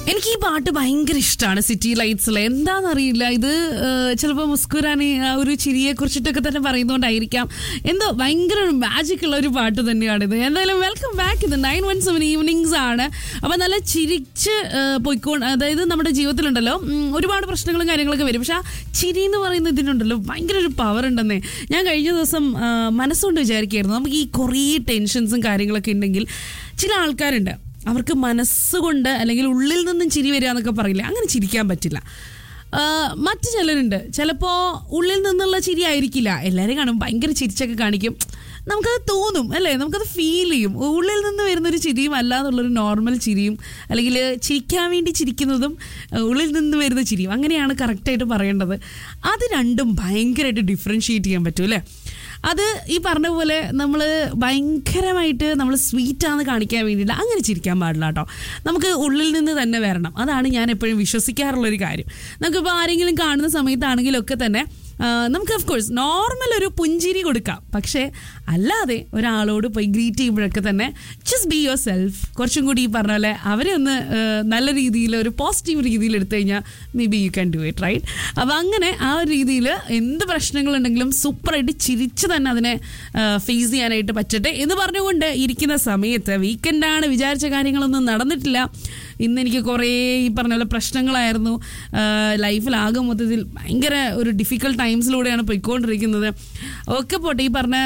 എനിക്ക് ഈ പാട്ട് ഭയങ്കര ഇഷ്ടമാണ് സിറ്റി ലൈറ്റ്സിൽ എന്താണെന്നറിയില്ല ഇത് ചിലപ്പോൾ മുസ്കുരാനി ആ ഒരു ചിരിയെ കുറിച്ചിട്ടൊക്കെ തന്നെ പറയുന്നതുകൊണ്ടായിരിക്കാം എന്തോ ഭയങ്കര ഒരു മാജിക് ഉള്ള ഒരു പാട്ട് തന്നെയാണിത് എന്തായാലും വെൽക്കം ബാക്ക് ഇത് നയൻ വൺ സെവൻ ഈവനിങ്സ് ആണ് അപ്പം നല്ല ചിരിച്ച് ആ, പോയിക്കോണ്ട് അതായത് നമ്മുടെ ജീവിതത്തിലുണ്ടല്ലോ ഉം, ഒരുപാട് പ്രശ്നങ്ങളും കാര്യങ്ങളൊക്കെ വരും പക്ഷെ ആ ചിരി എന്ന് പറയുന്ന ഇതിനുണ്ടല്ലോ ഭയങ്കര ഒരു പവർ ഉണ്ടെന്നേ ഞാൻ കഴിഞ്ഞ ദിവസം ആ, മനസ്സുകൊണ്ട് വിചാരിക്കുകയായിരുന്നു നമുക്ക് ഈ കുറേ ടെൻഷൻസും കാര്യങ്ങളൊക്കെ ഉണ്ടെങ്കിൽ ചില ആൾക്കാരുണ്ട് അവർക്ക് മനസ്സുകൊണ്ട് അല്ലെങ്കിൽ ഉള്ളിൽ നിന്നും ചിരി വരിക എന്നൊക്കെ പറയില്ല അങ്ങനെ ചിരിക്കാൻ പറ്റില്ല ആ, മറ്റു ചിലരുണ്ട് ചിലപ്പോൾ ഉള്ളിൽ നിന്നുള്ള ചിരി ആയിരിക്കില്ല എല്ലാവരും കാണും ഭയങ്കര ചിരിച്ചൊക്കെ കാണിക്കും നമുക്കത് തോന്നും അല്ലേ നമുക്കത് ഫീൽ ചെയ്യും ഉള്ളിൽ നിന്ന് വരുന്നൊരു ചിരിയും അല്ലാന്നുള്ളൊരു നോർമൽ ചിരിയും അല്ലെങ്കിൽ ചിരിക്കാൻ വേണ്ടി ചിരിക്കുന്നതും ആ, ഉള്ളിൽ നിന്ന് വരുന്ന ചിരിയും അങ്ങനെയാണ് കറക്റ്റായിട്ട് പറയേണ്ടത് അത് രണ്ടും ഭയങ്കരമായിട്ട് ഡിഫറൻഷിയേറ്റ് ചെയ്യാൻ പറ്റും അല്ലേ അത് ഈ പറഞ്ഞ പോലെ നമ്മൾ ഭയങ്കരമായിട്ട് നമ്മൾ സ്വീറ്റാന്ന് കാണിക്കാൻ വേണ്ടിയിട്ട് അങ്ങനെ ചിരിക്കാൻ പാടില്ല കേട്ടോ നമുക്ക് ഉള്ളിൽ നിന്ന് തന്നെ വരണം അതാണ് ഞാൻ എപ്പോഴും വിശ്വസിക്കാറുള്ളൊരു കാര്യം നമുക്കിപ്പോൾ ആരെങ്കിലും കാണുന്ന സമയത്താണെങ്കിലൊക്കെ തന്നെ ആ, നമുക്ക് ഓഫ് കോഴ്സ് നോർമൽ ഒരു പുഞ്ചിരി കൊടുക്കാം പക്ഷേ അല്ലാതെ ഒരാളോട് പോയി ഗ്രീറ്റ് ചെയ്യുമ്പോഴൊക്കെ തന്നെ ജസ്റ്റ് ബി യുവർ സെൽഫ് കുറച്ചും കൂടി ഈ പറഞ്ഞ പോലെ അവരെ ഒന്ന് ആ, നല്ല രീതിയിൽ ഒരു പോസിറ്റീവ് രീതിയിൽ എടുത്തു കഴിഞ്ഞാൽ may be you can do it right അപ്പോൾ അങ്ങനെ ആ ഒരു രീതിയിൽ എന്ത് പ്രശ്നങ്ങളുണ്ടെങ്കിലും സൂപ്പറായിട്ട് ചിരിച്ച് തന്നെ അതിനെ ഫേസ് ചെയ്യാനായിട്ട് പറ്റട്ടെ എന്ന് പറഞ്ഞുകൊണ്ട് ഇരിക്കുന്ന സമയത്ത് വീക്കെൻഡാണ് വിചാരിച്ച കാര്യങ്ങളൊന്നും നടന്നിട്ടില്ല ഇന്ന് എനിക്ക് കുറേ ഈ പറഞ്ഞ പോലെ പ്രശ്നങ്ങളായിരുന്നു ലൈഫിലാകെ മൊത്തത്തിൽ ഭയങ്കര ഒരു ഡിഫിക്കൽട്ട് ടൈംസിലൂടെയാണ് പോയിക്കൊണ്ടിരിക്കുന്നത് ഒക്കെ പോട്ടെ ഈ പറഞ്ഞ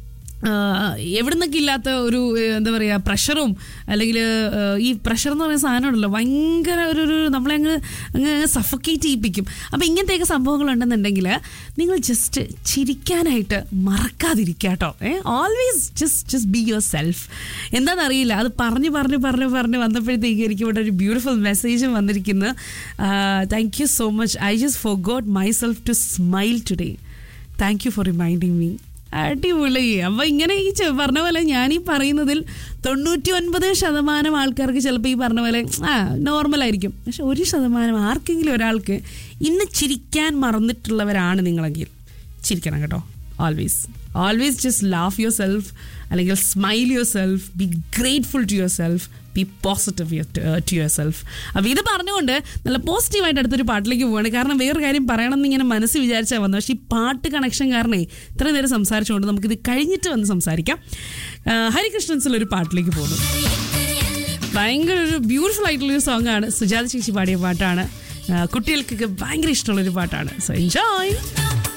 എവിടെ നിന്നൊക്കെ ഇല്ലാത്ത ഒരു ഏഹ്, എന്താ പറയുക പ്രഷറും അല്ലെങ്കിൽ ഈ പ്രഷർ എന്ന് പറയുന്ന സാധനം ഉണ്ടല്ലോ ഭയങ്കര ഒരു ഒരു നമ്മളെ അങ്ങ് അങ്ങ് സഫക്കേറ്റ് ചെയ്യിപ്പിക്കും അപ്പോൾ ഇങ്ങനത്തെയൊക്കെ സംഭവങ്ങൾ ഉണ്ടെന്നുണ്ടെങ്കിൽ നിങ്ങൾ ജസ്റ്റ് ചിരിക്കാനായിട്ട് മറക്കാതിരിക്കുക കേട്ടോ ഏ always just just be yourself എന്താണെന്നറിയില്ല അത് പറഞ്ഞ് പറഞ്ഞ് പറഞ്ഞ് പറഞ്ഞ് വന്നപ്പോഴത്തേക്ക് എനിക്ക് ഇവിടെ ഒരു ബ്യൂട്ടിഫുൾ മെസ്സേജും വന്നിരിക്കുന്നു thank you so much I just for God myself to smile today thank you for reminding me അടിപൊളി അപ്പൊ ഇങ്ങനെ ഈ ചെ- പറഞ്ഞ പോലെ ഞാൻ ഈ പറയുന്നതിൽ തൊണ്ണൂറ്റി ഒൻപത് ശതമാനം ആൾക്കാർക്ക് ചിലപ്പോൾ ഈ പറഞ്ഞ പോലെ ആ നോർമൽ ആയിരിക്കും പക്ഷെ ഒരു ശതമാനം ആർക്കെങ്കിലും ഒരാൾക്ക് ഇന്ന് ചിരിക്കാൻ മറന്നിട്ടുള്ളവരാണ് നിങ്ങളെങ്കിൽ ചിരിക്കണം കേട്ടോ always always just laugh yourself അല്ലെങ്കിൽ smile yourself be grateful to yourself be positive to yourself അപ്പോൾ ഇത് പറഞ്ഞുകൊണ്ട് നല്ല പോസിറ്റീവായിട്ട് അടുത്തൊരു പാട്ടിലേക്ക് പോവാണ് കാരണം വേറൊരു കാര്യം പറയണം എന്ന് ഇങ്ങനെ മനസ്സ് വിചാരിച്ചാൽ വന്നു പക്ഷേ ഈ പാട്ട് കണക്ഷൻ കാരണേ ഇത്ര നേരം സംസാരിച്ചുകൊണ്ട് നമുക്കിത് കഴിഞ്ഞിട്ട് വന്ന് സംസാരിക്കാം ആ, ഹരികൃഷ്ണൻസിൽ ഒരു പാട്ടിലേക്ക് പോകുന്നു ഭയങ്കര ഒരു ബ്യൂട്ടിഫുൾ ആയിട്ടുള്ളൊരു സോങ് ആണ് സുജാത ചേച്ചി പാടിയ പാട്ടാണ് ആ, കുട്ടികൾക്കൊക്കെ ഭയങ്കര ഇഷ്ടമുള്ളൊരു പാട്ടാണ് സോ എൻജോയ്